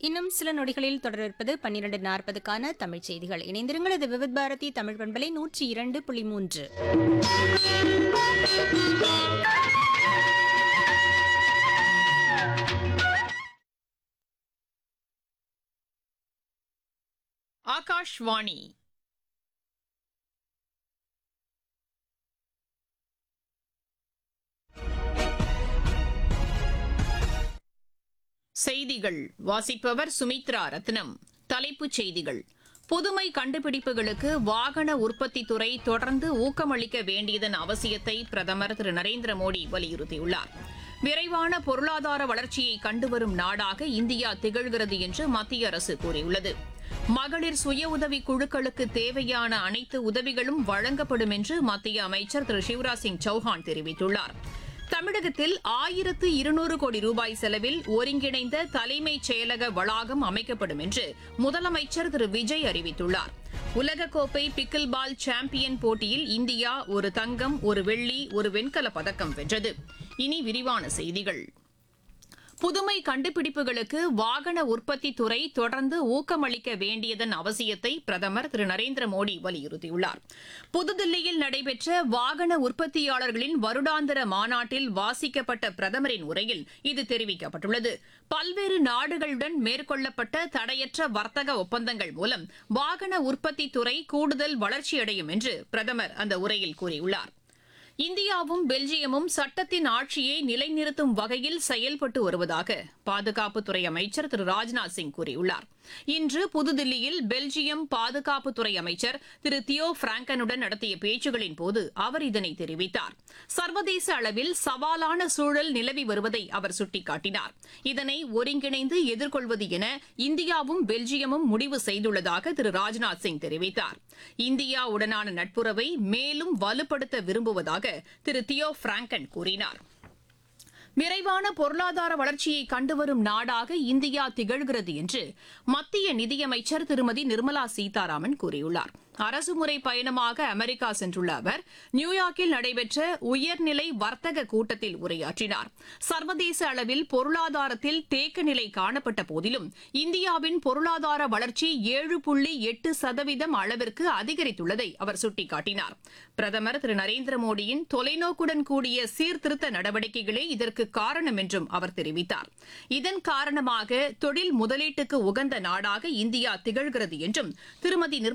இன்னும் சில நொடிகளில் தொடர்பது பன்னிரண்டு நாற்பதுக்கான தமிழ் செய்திகள் இணைந்திருங்கள் இது விவித் பாரதி தமிழ் பண்பலை நூற்றி இரண்டு புள்ளி மூன்று ஆகாஷ்வாணி செய்திகள் வாசிப்பவர் சுமித்ரா ரத்னம் தலைப்புச் செய்திகள் புதுமை கண்டுபிடிப்புகளுக்கு வாகன உற்பத்தித் துறை தொடர்ந்து ஊக்கமளிக்க வேண்டியதன் அவசியத்தை பிரதமர் திரு நரேந்திர மோடி வலியுறுத்தியுள்ளார் விரைவான பொருளாதார வளர்ச்சியை கண்டுவரும் நாடாக இந்தியா திகழ்கிறது என்று மத்திய அரசு கூறியுள்ளது மகளிர் சுய உதவி குழுக்களுக்கு தேவையான அனைத்து உதவிகளும் வழங்கப்படும் என்று மத்திய அமைச்சர் திரு சிவராஜ் சிங் சௌஹான் தெரிவித்துள்ளார் தமிழகத்தில் ஆயிரத்து இருநூறு கோடி ரூபாய் செலவில் ஒருங்கிணைந்த தலைமைச் செயலக வளாகம் அமைக்கப்படும் என்று முதலமைச்சர் திரு விஜய் அறிவித்துள்ளார் உலகக்கோப்பை பிக்கில் பால் சாம்பியன் போட்டியில் இந்தியா ஒரு தங்கம் ஒரு வெள்ளி ஒரு வெண்கலப் பதக்கம் வென்றது இனி விரிவான செய்திகள் புதுமை கண்டுபிடிப்புகளுக்கு வாகன உற்பத்தி துறை தொடர்ந்து ஊக்கமளிக்க வேண்டியதன் அவசியத்தை பிரதமர் திரு நரேந்திர மோடி வலியுறுத்தியுள்ளார் புதுதில்லியில் நடைபெற்ற வாகன உற்பத்தியாளர்களின் வருடாந்திர மாநாட்டில் வாசிக்கப்பட்ட பிரதமரின் உரையில் இது தெரிவிக்கப்பட்டுள்ளது பல்வேறு நாடுகளுடன் மேற்கொள்ளப்பட்ட தடையற்ற வர்த்தக ஒப்பந்தங்கள் மூலம் வாகன உற்பத்தி துறை கூடுதல் வளர்ச்சியடையும் என்று பிரதமர் அந்த உரையில் கூறியுள்ளார் இந்தியாவும் பெல்ஜியமும் சட்டத்தின் ஆட்சியை நிலைநிறுத்தும் வகையில் செயல்பட்டு வருவதாக பாதுகாப்புத்துறை அமைச்சர் திரு ராஜ்நாத் சிங் கூறியுள்ளார் இன்று புதுதில்லியில் பெல்ஜியம் பாதுகாப்புத்துறை அமைச்சர் திரு தியோ பிராங்கனுடன் நடத்திய பேச்சுகளின் போது அவர் இதனை தெரிவித்தார் சர்வதேச அளவில் சவாலான சூழல் நிலவி வருவதை அவர் சுட்டிக்காட்டினார் இதனை ஒருங்கிணைந்து எதிர்கொள்வது என இந்தியாவும் பெல்ஜியமும் முடிவு செய்துள்ளதாக திரு ராஜ்நாத் சிங் தெரிவித்தார் இந்தியாவுடனான நட்புறவை மேலும் வலுப்படுத்த விரும்புவதாக திரு தியோ பிராங்கன் கூறினார் விரைவான பொருளாதார வளர்ச்சியை கண்டுவரும் நாடாக இந்தியா திகழ்கிறது என்று மத்திய நிதியமைச்சர் திருமதி நிர்மலா சீதாராமன் கூறியுள்ளார் அரசுமுறை பயணமாக அமெரிக்கா சென்றுள்ள அவர் நியூயார்க்கில் நடைபெற்ற உயர்நிலை வர்த்தக கூட்டத்தில் உரையாற்றினார் சர்வதேச அளவில் பொருளாதாரத்தில் தேக்க நிலை காணப்பட்ட போதிலும் இந்தியாவின் பொருளாதார வளர்ச்சி ஏழு புள்ளி எட்டு சதவீதம் அளவிற்கு அதிகரித்துள்ளதை அவர் சுட்டிக்காட்டினார் பிரதமர் திரு நரேந்திர மோடியின் தொலைநோக்குடன் கூடிய சீர்திருத்த நடவடிக்கைகளே இதற்கு காரணம் என்றும் அவர் தெரிவித்தார் இதன் காரணமாக தொழில் முதலீட்டுக்கு உகந்த நாடாக இந்தியா திகழ்கிறது என்றும் திருமதி நிர்மலா